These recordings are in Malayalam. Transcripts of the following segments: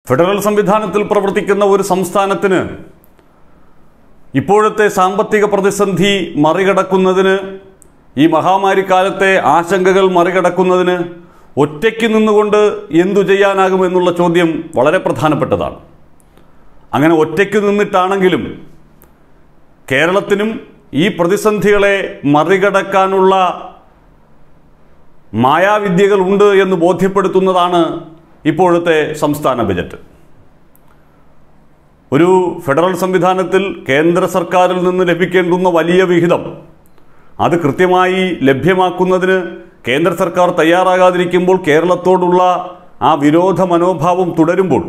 ഫെഡറൽ സംവിധാനത്തിൽ പ്രവർത്തിക്കുന്ന ഒരു സംസ്ഥാനത്തിന് ഇപ്പോഴത്തെ സാമ്പത്തിക പ്രതിസന്ധി മറികടക്കുന്നതിന് ഈ മഹാമാരി കാലത്തെ ആശങ്കകൾ മറികടക്കുന്നതിന് ഒറ്റയ്ക്ക് നിന്നുകൊണ്ട് എന്തു ചെയ്യാനാകുമെന്നുള്ള ചോദ്യം വളരെ പ്രധാനപ്പെട്ടതാണ് അങ്ങനെ ഒറ്റയ്ക്ക് നിന്നിട്ടാണെങ്കിലും കേരളത്തിനും ഈ പ്രതിസന്ധികളെ മറികടക്കാനുള്ള മായാവിദ്യകൾ ഉണ്ട് എന്ന് ബോധ്യപ്പെടുത്തുന്നതാണ് ഇപ്പോഴത്തെ സംസ്ഥാന ബജറ്റ് ഒരു ഫെഡറൽ സംവിധാനത്തിൽ കേന്ദ്ര സർക്കാരിൽ നിന്ന് ലഭിക്കേണ്ടുന്ന വലിയ വിഹിതം അത് കൃത്യമായി ലഭ്യമാക്കുന്നതിന് കേന്ദ്ര സർക്കാർ തയ്യാറാകാതിരിക്കുമ്പോൾ കേരളത്തോടുള്ള ആ വിരോധ മനോഭാവം തുടരുമ്പോൾ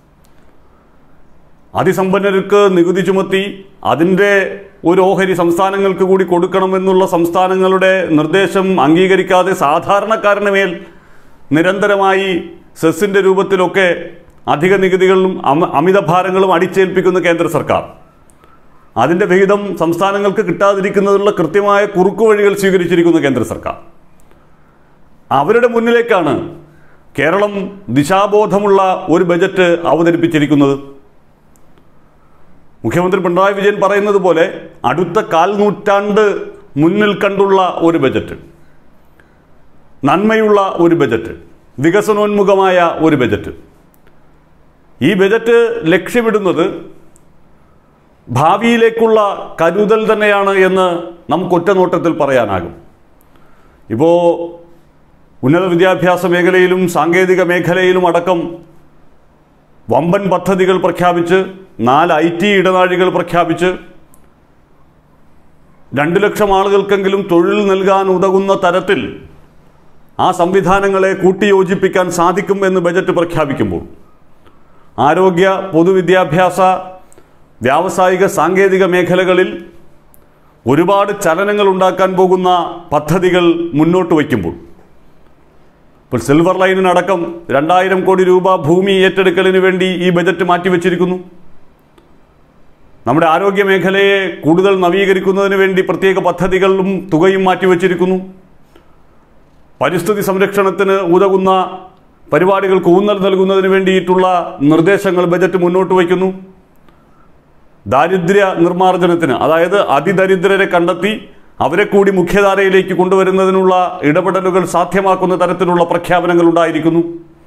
അതിസമ്പന്നർക്ക് നികുതി ചുമത്തി അതിൻ്റെ ഒരു ഓഹരി സംസ്ഥാനങ്ങൾക്ക് കൂടി കൊടുക്കണമെന്നുള്ള സംസ്ഥാനങ്ങളുടെ നിർദ്ദേശം അംഗീകരിക്കാതെ സാധാരണക്കാരന് മേൽ നിരന്തരമായി സെസ്സിൻ്റെ രൂപത്തിലൊക്കെ അധിക നികുതികളും അമ അമിത ഭാരങ്ങളും അടിച്ചേൽപ്പിക്കുന്ന കേന്ദ്ര സർക്കാർ അതിൻ്റെ വിഹിതം സംസ്ഥാനങ്ങൾക്ക് കിട്ടാതിരിക്കുന്നതിനുള്ള കൃത്യമായ കുറുക്കുവഴികൾ സ്വീകരിച്ചിരിക്കുന്ന കേന്ദ്ര സർക്കാർ അവരുടെ മുന്നിലേക്കാണ് കേരളം ദിശാബോധമുള്ള ഒരു ബജറ്റ് അവതരിപ്പിച്ചിരിക്കുന്നത് മുഖ്യമന്ത്രി പിണറായി വിജയൻ പറയുന്നത് പോലെ അടുത്ത കാൽ നൂറ്റാണ്ട് മുന്നിൽ കണ്ടുള്ള ഒരു ബജറ്റ് നന്മയുള്ള ഒരു ബജറ്റ് വികസനോന്മുഖമായ ഒരു ബജറ്റ് ഈ ബജറ്റ് ലക്ഷ്യമിടുന്നത് ഭാവിയിലേക്കുള്ള കരുതൽ തന്നെയാണ് എന്ന് നമുക്ക് ഒറ്റനോട്ടത്തിൽ പറയാനാകും ഇപ്പോൾ ഉന്നത വിദ്യാഭ്യാസ മേഖലയിലും സാങ്കേതിക മേഖലയിലും അടക്കം വമ്പൻ പദ്ധതികൾ പ്രഖ്യാപിച്ച് നാല് ഐ ടി ഇടനാഴികൾ പ്രഖ്യാപിച്ച് രണ്ട് ലക്ഷം ആളുകൾക്കെങ്കിലും തൊഴിൽ നൽകാൻ ഉതകുന്ന തരത്തിൽ ആ സംവിധാനങ്ങളെ കൂട്ടിയോജിപ്പിക്കാൻ സാധിക്കും എന്ന് ബജറ്റ് പ്രഖ്യാപിക്കുമ്പോൾ ആരോഗ്യ പൊതുവിദ്യാഭ്യാസ വ്യാവസായിക സാങ്കേതിക മേഖലകളിൽ ഒരുപാട് ചലനങ്ങൾ ഉണ്ടാക്കാൻ പോകുന്ന പദ്ധതികൾ മുന്നോട്ട് വയ്ക്കുമ്പോൾ ഇപ്പോൾ സിൽവർ ലൈനിനടക്കം രണ്ടായിരം കോടി രൂപ ഭൂമി ഏറ്റെടുക്കലിന് വേണ്ടി ഈ ബജറ്റ് മാറ്റിവെച്ചിരിക്കുന്നു നമ്മുടെ ആരോഗ്യ മേഖലയെ കൂടുതൽ നവീകരിക്കുന്നതിന് വേണ്ടി പ്രത്യേക പദ്ധതികളും തുകയും മാറ്റിവെച്ചിരിക്കുന്നു പരിസ്ഥിതി സംരക്ഷണത്തിന് ഉതകുന്ന പരിപാടികൾക്ക് ഊന്നൽ നൽകുന്നതിന് വേണ്ടിയിട്ടുള്ള നിർദ്ദേശങ്ങൾ ബജറ്റ് മുന്നോട്ട് വയ്ക്കുന്നു ദാരിദ്ര്യ നിർമ്മാർജ്ജനത്തിന് അതായത് അതിദരിദ്രരെ കണ്ടെത്തി അവരെ കൂടി മുഖ്യധാരയിലേക്ക് കൊണ്ടുവരുന്നതിനുള്ള ഇടപെടലുകൾ സാധ്യമാക്കുന്ന തരത്തിലുള്ള പ്രഖ്യാപനങ്ങൾ ഉണ്ടായിരിക്കുന്നു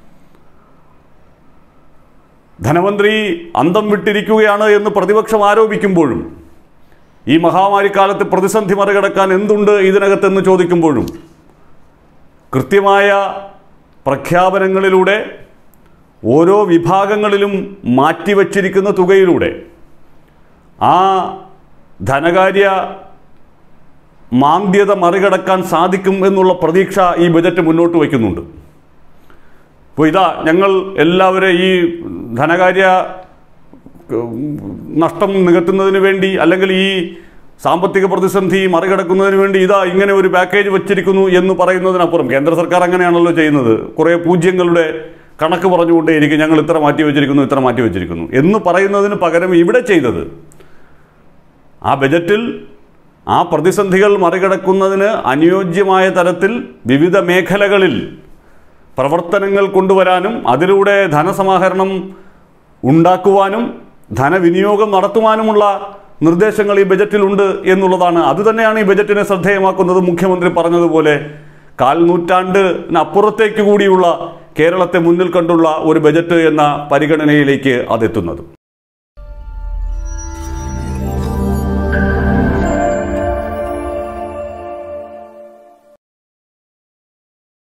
ധനമന്ത്രി അന്തം വിട്ടിരിക്കുകയാണ് എന്ന് പ്രതിപക്ഷം ആരോപിക്കുമ്പോഴും ഈ മഹാമാരിക്കാലത്ത് പ്രതിസന്ധി മറികടക്കാൻ എന്തുണ്ട് ഇതിനകത്തെന്ന് ചോദിക്കുമ്പോഴും കൃത്യമായ പ്രഖ്യാപനങ്ങളിലൂടെ ഓരോ വിഭാഗങ്ങളിലും മാറ്റിവച്ചിരിക്കുന്ന തുകയിലൂടെ ആ ധനകാര്യ മാന്ദ്യത മറികടക്കാൻ സാധിക്കും എന്നുള്ള പ്രതീക്ഷ ഈ ബജറ്റ് മുന്നോട്ട് വയ്ക്കുന്നുണ്ട് അപ്പോൾ ഇതാ ഞങ്ങൾ എല്ലാവരും ഈ ധനകാര്യ ഉം, നഷ്ടം നികത്തുന്നതിന് വേണ്ടി അല്ലെങ്കിൽ ഈ സാമ്പത്തിക പ്രതിസന്ധി മറികടക്കുന്നതിന് വേണ്ടി ഇതാ ഇങ്ങനെ ഒരു പാക്കേജ് വച്ചിരിക്കുന്നു എന്ന് പറയുന്നതിനപ്പുറം കേന്ദ്ര സർക്കാർ അങ്ങനെയാണല്ലോ ചെയ്യുന്നത് കുറേ പൂജ്യങ്ങളുടെ കണക്ക് പറഞ്ഞുകൊണ്ടേയിരിക്കും ഞങ്ങൾ ഇത്ര മാറ്റി വെച്ചിരിക്കുന്നു ഇത്ര മാറ്റി വെച്ചിരിക്കുന്നു എന്ന് പറയുന്നതിന് പകരം ഇവിടെ ചെയ്തത് ആ ബജറ്റിൽ ആ പ്രതിസന്ധികൾ മറികടക്കുന്നതിന് അനുയോജ്യമായ തരത്തിൽ വിവിധ മേഖലകളിൽ പ്രവർത്തനങ്ങൾ കൊണ്ടുവരാനും അതിലൂടെ ധനസമാഹരണം ഉണ്ടാക്കുവാനും ധനവിനിയോഗം നടത്തുവാനുമുള്ള നിർദ്ദേശങ്ങൾ ഈ ബജറ്റിലുണ്ട് എന്നുള്ളതാണ് അതുതന്നെയാണ് ഈ ബജറ്റിനെ ശ്രദ്ധേയമാക്കുന്നത് മുഖ്യമന്ത്രി പറഞ്ഞതുപോലെ കാൽ നൂറ്റാണ്ടിനപ്പുറത്തേക്ക് കൂടിയുള്ള കേരളത്തെ മുന്നിൽ കണ്ടുള്ള ഒരു ബജറ്റ് എന്ന പരിഗണനയിലേക്ക് അതെത്തുന്നത്